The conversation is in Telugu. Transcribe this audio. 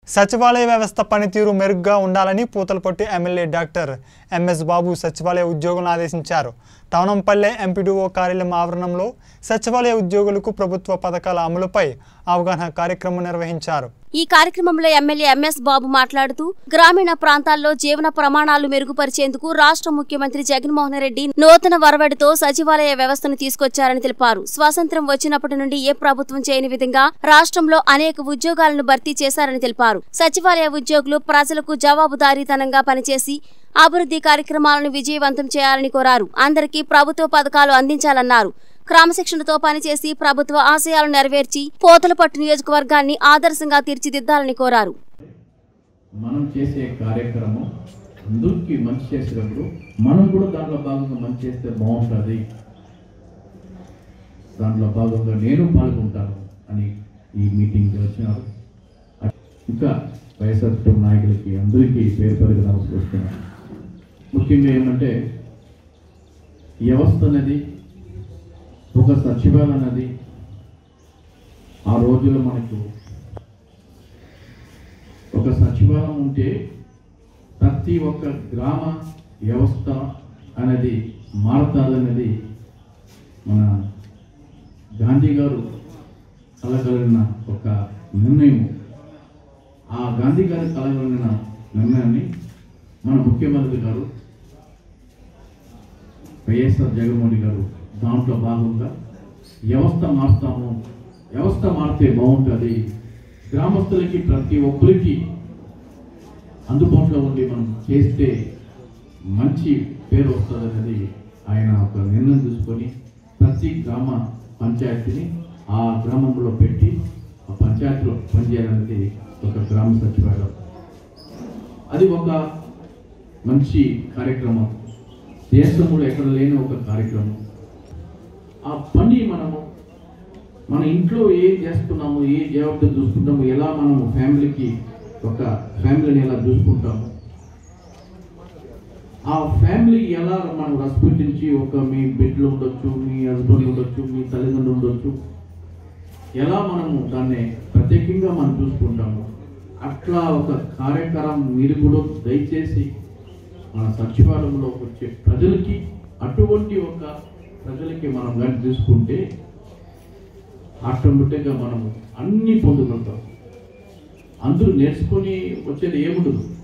సచివాలయ వ్యవస్థ పనితీరు మెరుగ్గా ఉండాలని Puthalapattu MLA doctor MS Babu సచివాలయ ఉద్యోగులను ఆదేశించారు టౌనంపల్లె ఎంపీడీఓ కార్యాలయం ఆవరణంలో సచివాలయ ఉద్యోగులకు ప్రభుత్వ పథకాల అమలుపై అవగాహన కార్యక్రమం నిర్వహించారు ఈ కార్యక్రమంలో ఎమ్మెల్యే ఎంఎస్ బాబు మాట్లాడుతూ గ్రామీణ ప్రాంతాల్లో జీవన ప్రమాణాలు మెరుగుపరిచేందుకు రాష్ట్ర ముఖ్యమంత్రి జగన్మోహన్ రెడ్డి నూతన వరవడితో సచివాలయ వ్యవస్థను తీసుకొచ్చారని తెలిపారు స్వాతంత్ర్యం వచ్చినప్పటి నుండి ఏ ప్రభుత్వం చేయని విధంగా రాష్ట్రంలో అనేక ఉద్యోగాలను భర్తీ చేశారని తెలిపారు సచివాలయ ఉద్యోగులు ప్రజలకు జవాబుదారీతనంగా పనిచేసి అభివృద్ధి కార్యక్రమాలను విజయవంతం చేయాలని కోరారు అందరికీ ప్రభుత్వ పథకాలు అందించాలన్నారు క్రమశిక్షణతో పనిచేసి ప్రభుత్వ ఆశయాలు నెరవేర్చి పోతలపట్టు నియోజకవర్గాన్ని ఆదర్శంగా తీర్చిదిద్దాలని కోరారు మనం చేసే కార్యక్రమం అందరికీ మంచి చేసేటప్పుడు మనం కూడా దాంట్లో భాగంగా మంచి చేస్తే బాగుంటుంది దాంట్లో భాగంగా నేను పాల్గొంటాను అని ఈ మీటింగ్కి వచ్చినారు ఇంకా వైఎస్ఆర్సీపీ నాయకులకి అందరికీ పేరు పేరుగా నమస్కరిస్తున్నాను ముఖ్యంగా ఏమంటే వ్యవస్థ అనేది ఒక సచివాలయం అనేది ఆ రోజుల్లో మనకు ఒక సచివాలయం ఉంటే ప్రతి ఒక్క గ్రామ వ్యవస్థ అనేది మారతాదనేది మన గాంధీ గారు కలగలిగిన ఒక నిర్ణయం ఆ గాంధీ గారి కలగలిగిన నిర్ణయాన్ని మన ముఖ్యమంత్రి గారు వైఎస్ఆర్ జగన్మోహన్ గారు దాంట్లో భాగంగా వ్యవస్థ మారుతాము వ్యవస్థ మారితే బాగుంటుంది గ్రామస్తులకి ప్రతి ఒక్కరికి అందుబాటులో ఉండి మనం చేస్తే మంచి పేరు వస్తుంది అనేది ఆయన ఒక నిర్ణయం తీసుకొని ప్రతి గ్రామ పంచాయతీని ఆ గ్రామంలో పెట్టి ఆ పంచాయతీలో పనిచేయాలనేది ఒక గ్రామ సచివాలయం అది ఒక మంచి కార్యక్రమం దేశంలో ఎక్కడ లేని ఒక కార్యక్రమం ఆ పని మనము మన ఇంట్లో ఏం చేస్తున్నాము ఏ జవాబుదారి చూసుకుంటాము ఎలా మనము ఫ్యామిలీకి ఒక ఫ్యామిలీని ఎలా చూసుకుంటాము ఆ ఫ్యామిలీ ఎలా మనం రెస్పెక్టించి ఒక మీ బిడ్డలు ఉండొచ్చు మీ హస్బెండ్ ఉండొచ్చు మీ తల్లిదండ్రులు ఉండొచ్చు ఎలా మనము దాన్ని ప్రత్యేకంగా మనం చూసుకుంటాము అట్లా ఒక కార్యక్రమం మీరు కూడా దయచేసి మన సచివాలయంలో వచ్చే ప్రజలకి అటువంటి ఒక ప్రజలకి మనం కానీ తీసుకుంటే ఆటోమేటిక్గా మనము అన్ని పొందుకుంటాం అందరూ నేర్చుకొని వచ్చేది ఏముండదు